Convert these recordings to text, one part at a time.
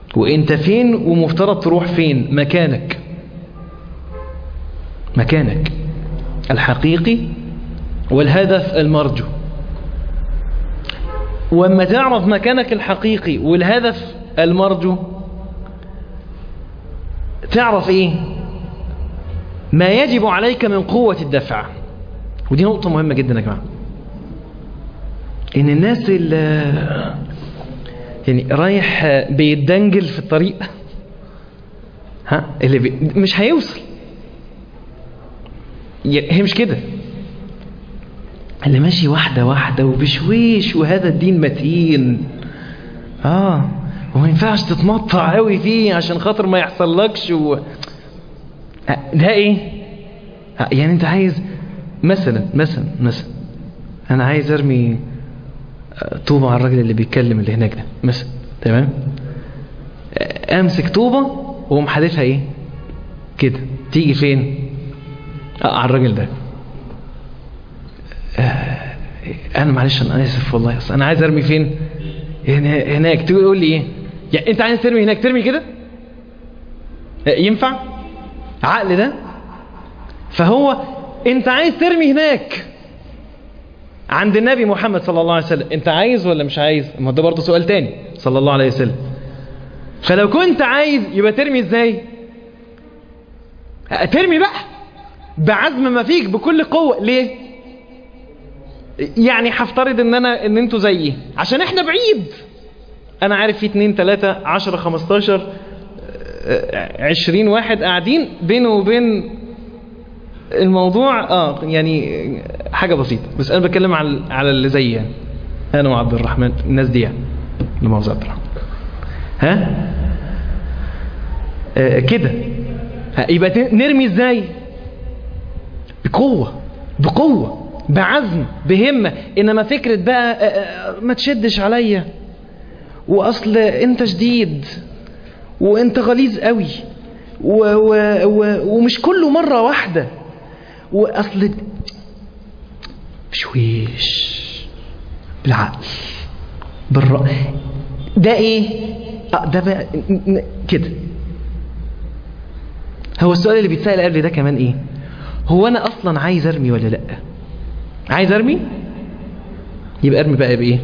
وانت فين ومفترض تروح فين مكانك مكانك الحقيقي والهدف المرجو واما تعرف مكانك الحقيقي والهدف المرجو تعرف ايه ما يجب عليك من قوة الدفع ودي نقطة مهمة جدا يا جماعة ان الناس اللي يعني رايح بيتدنجل في الطريق ها اللي بي مش هيوصل هي مش كده اللي ماشي واحدة واحدة وبشويش وهذا الدين متين اه وما ينفعش تتمطع قوي فيه عشان خاطر ما يحصلكش و... ده ايه يعني انت عايز مثلا مثلا مثلا انا عايز ارمي طوبة على الراجل اللي بيتكلم اللي هناك ده مثلا تمام امسك طوبة واقوم حادفها ايه كده تيجي فين آه على الراجل ده آه انا معلش انا اسف والله اصل انا عايز ارمي فين هناك تقول لي ايه يعني انت عايز ترمي هناك ترمي كده آه ينفع عقل ده فهو انت عايز ترمي هناك عند النبي محمد صلى الله عليه وسلم انت عايز ولا مش عايز ما ده برضه سؤال تاني صلى الله عليه وسلم فلو كنت عايز يبقى ترمي ازاي ترمي بقى بعزم ما فيك بكل قوة ليه يعني هفترض ان انا ان انتوا زيي عشان احنا بعيد انا عارف في اتنين تلاتة عشرة خمستاشر عشرين واحد قاعدين بينه وبين الموضوع اه يعني حاجة بسيطة بس انا بتكلم على على اللي زيي يعني انا وعبد الرحمن الناس دي يعني لمؤاخذة عبد الرحمن ها آه كده يبقى نرمي ازاي بقوة بقوة بعزم بهمة انما فكرة بقى آه ما تشدش عليا واصل انت شديد وانت غليظ قوي و و و ومش كله مرة واحدة واصل بشويش بالعقل بالرأي ده ايه اه ده بقى كده هو السؤال اللي بيتسأل قبل ده كمان ايه هو انا اصلا عايز ارمي ولا لا عايز ارمي يبقى ارمي بقى بايه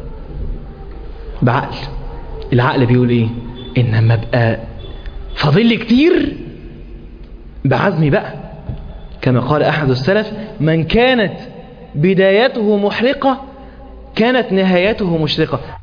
بعقل العقل بيقول ايه انما ابقى فاضل لي كتير بعزمي بقى كما قال احد السلف من كانت بدايته محرقة كانت نهايته مشرقة